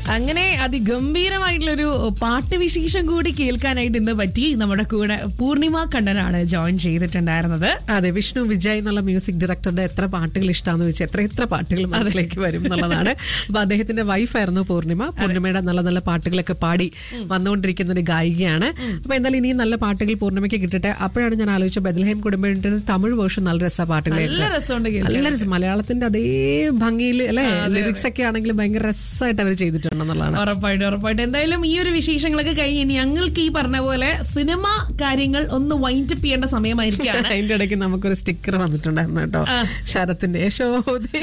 അങ്ങനെ അതിഗംഭീരമായിട്ടുള്ളൊരു പാട്ട് വിശേഷം കൂടി കേൾക്കാനായിട്ട് ഇന്ന് പറ്റി നമ്മുടെ കൂടെ പൂർണിമ കണ്ണനാണ് ജോയിൻ ചെയ്തിട്ടുണ്ടായിരുന്നത് അതെ വിഷ്ണു വിജയ് എന്നുള്ള മ്യൂസിക് ഡയറക്ടറുടെ എത്ര പാട്ടുകൾ ഇഷ്ടമാണെന്ന് വെച്ചാൽ എത്ര എത്ര പാട്ടുകൾ മനസ്സിലേക്ക് വരും എന്നുള്ളതാണ് അപ്പൊ അദ്ദേഹത്തിന്റെ വൈഫായിരുന്നു പൂർണിമ പൂർണിമയുടെ നല്ല നല്ല പാട്ടുകളൊക്കെ പാടി വന്നുകൊണ്ടിരിക്കുന്ന ഒരു ഗായികയാണ് അപ്പൊ എന്തായാലും ഇനിയും നല്ല പാട്ടുകൾ പൂർണിമയ്ക്ക് കിട്ടട്ടെ അപ്പോഴാണ് ഞാൻ ആലോചിച്ച ബദൽഹേം കുടുംബത്തിന്റെ തമിഴ് വേർഷൻ നല്ല രസ പാട്ടുകൾ നല്ല രസമുണ്ട് കേൾക്കാൻ. നല്ല രസം മലയാളത്തിന്റെ അതേ ഭംഗിയിൽ അല്ലെ ലിറിക്സ് ഒക്കെ ആണെങ്കിലും ഭയങ്കര രസമായിട്ട് അവർ ചെയ്തിട്ടുണ്ടെന്നുള്ളതാണ് ഉറപ്പായിട്ടും ഉറപ്പായിട്ടും എന്തായാലും ഈ ഒരു വിശേഷങ്ങളൊക്കെ കഴിഞ്ഞ് ഇനി ഞങ്ങൾക്ക് ഈ പറഞ്ഞ പോലെ സിനിമ കാര്യങ്ങൾ ഒന്ന് വൈൻഡപ്പ് ചെയ്യേണ്ട സമയമായിരിക്കാണ് അതിന്റെ ഇടയ്ക്ക് നമുക്കൊരു സ്റ്റിക്കർ വന്നിട്ടുണ്ടായിരുന്നു കേട്ടോ ശരത്തിന്റെ യശോദേ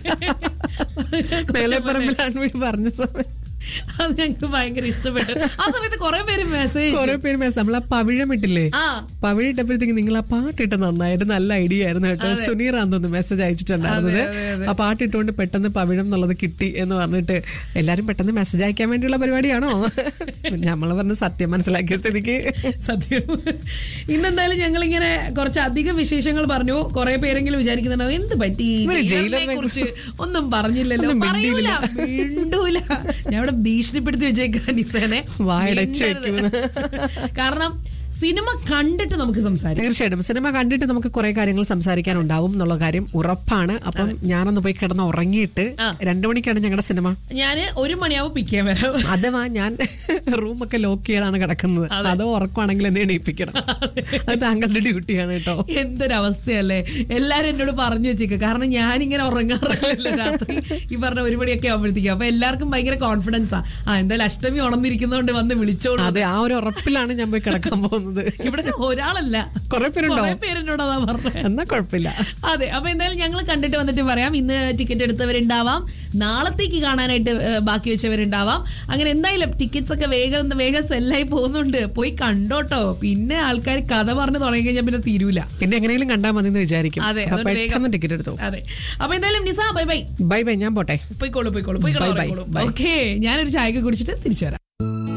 മേലെപ്പറമ്പിലാണ് വീട് പറഞ്ഞ സമയം അത് ഞങ്ങൾക്ക് ഭയങ്കര ഇഷ്ടപ്പെട്ടു ആ സമയത്ത് കുറെ പേര് മെസ്സേജ് കുറെ പേര് മെസ്സേജ് നമ്മൾ ആ പവിഴം ഇട്ടില്ലേ ആ പവിഴ ഇട്ടപ്പോഴത്തേക്ക് നിങ്ങൾ ആ പാട്ടിട്ട് നന്നായിരുന്നു നല്ല ഐഡിയ ആയിരുന്നു കേട്ടോ സുനീറാന്ന് തോന്നുന്നു മെസ്സേജ് അയച്ചിട്ടുണ്ടായിരുന്നത് ആ പാട്ട് ഇട്ടുകൊണ്ട് പെട്ടെന്ന് പവിഴം എന്നുള്ളത് കിട്ടി എന്ന് പറഞ്ഞിട്ട് എല്ലാരും പെട്ടെന്ന് മെസ്സേജ് അയക്കാൻ വേണ്ടിയുള്ള പരിപാടിയാണോ നമ്മൾ പറഞ്ഞ സത്യം മനസ്സിലാക്കിയ സ്ഥിതിക്ക് സത്യം ഇന്നെന്തായാലും ഞങ്ങൾ ഇങ്ങനെ കുറച്ച് അധികം വിശേഷങ്ങൾ പറഞ്ഞു കുറെ പേരെങ്കിലും വിചാരിക്കുന്നുണ്ടാവും എന്ത് പറ്റി ഇവര് ജയിലറിനെ ജയിലറിനെ കുറിച്ച് ഒന്നും പറഞ്ഞില്ലല്ലോ ഒന്നും പറയൂല മിണ്ടൂല ഞാൻ ഇവിടെ ഭീഷണിപ്പെടുത്തി വെച്ചേക്കാൻ നിസേനെ വായടച്ച് മിണ്ടരുത്. കാരണം സിനിമ കണ്ടിട്ട് നമുക്ക് സംസാരിക്കാം തീർച്ചയായിട്ടും സിനിമ കണ്ടിട്ട് നമുക്ക് കുറെ കാര്യങ്ങൾ സംസാരിക്കാനുണ്ടാവും എന്നുള്ള കാര്യം ഉറപ്പാണ് അപ്പം ഞാനൊന്ന് പോയി കിടന്ന് ഉറങ്ങിയിട്ട് രണ്ടു മണിക്കാണ് ഞങ്ങളുടെ സിനിമ ഞാന് ഒരു മണിയാവും പിക്ക് ചെയ്യാൻ വരാം അഥവാ ഞാൻ റൂമൊക്കെ ലോക്ക് ചെയ്താണ് കിടക്കുന്നത് അതോ ഉറക്കമാണെങ്കിൽ എന്നെ എണീപ്പിക്കണം അത് താങ്കളുടെ ഡ്യൂട്ടിയാണ് കേട്ടോ എന്തൊരവസ്ഥയല്ലേ എല്ലാരും എന്നോട് പറഞ്ഞു വെച്ചേക്ക് കാരണം ഞാനിങ്ങനെ ഉറങ്ങാറില്ല രാത്രി ഈ പറഞ്ഞ ഒരു മണിയൊക്കെ ആവുമ്പോഴത്തേക്കും അപ്പൊ എല്ലാവർക്കും ഭയങ്കര കോൺഫിഡൻസാ ആ എന്തായാലും അഷ്ടമി ഉണർന്നിരിക്കുന്നതുകൊണ്ട് വന്ന് വിളിച്ചോളൂ അതെ ആ ഒരു ഉറപ്പിലാണ് ഞാൻ പോയി കിടക്കാൻ പോകുന്നത് ഇവിടെ ഒരാളല്ല കുറെ പേരുണ്ടോ കുറെ പേരെന്നോട് അതാ പറഞ്ഞത് എന്നാ കുഴപ്പമില്ല അതെ അപ്പൊ എന്തായാലും ഞങ്ങൾ കണ്ടിട്ട് വന്നിട്ട് പറയാം ഇന്ന് ടിക്കറ്റ് എടുത്തവരുണ്ടാവാം നാളത്തേക്ക് കാണാനായിട്ട് ഏഹ്, ബാക്കി വെച്ചവരുണ്ടാവാം അങ്ങനെ എന്തായാലും ടിക്കറ്റ്സ് ഒക്കെ വേഗം വേഗം സെല്ലായി പോകുന്നുണ്ട് പോയി കണ്ടോട്ടോ പിന്നെ ആൾക്കാർ കഥ പറഞ്ഞു തുടങ്ങി കഴിഞ്ഞാൽ പിന്നെ തീരൂല പിന്നെ എങ്ങനെയെങ്കിലും കണ്ടാൽ മതി എന്ന് വിചാരിക്കും അതെ, അപ്പൊ അതുകൊണ്ട് പെട്ടെന്ന് ടിക്കറ്റ് എടുത്തു അതെ അപ്പൊ എന്തായാലും Nisa bye bye bye bye ഞാൻ പോട്ടെ പോയിക്കോളൂ പോയിക്കോളൂ Bye, bye, പോയിക്കോളൂ bye. ഓക്കെ ഞാനൊരു ചായക്ക് കുടിച്ചിട്ട് തിരിച്ചു വരാം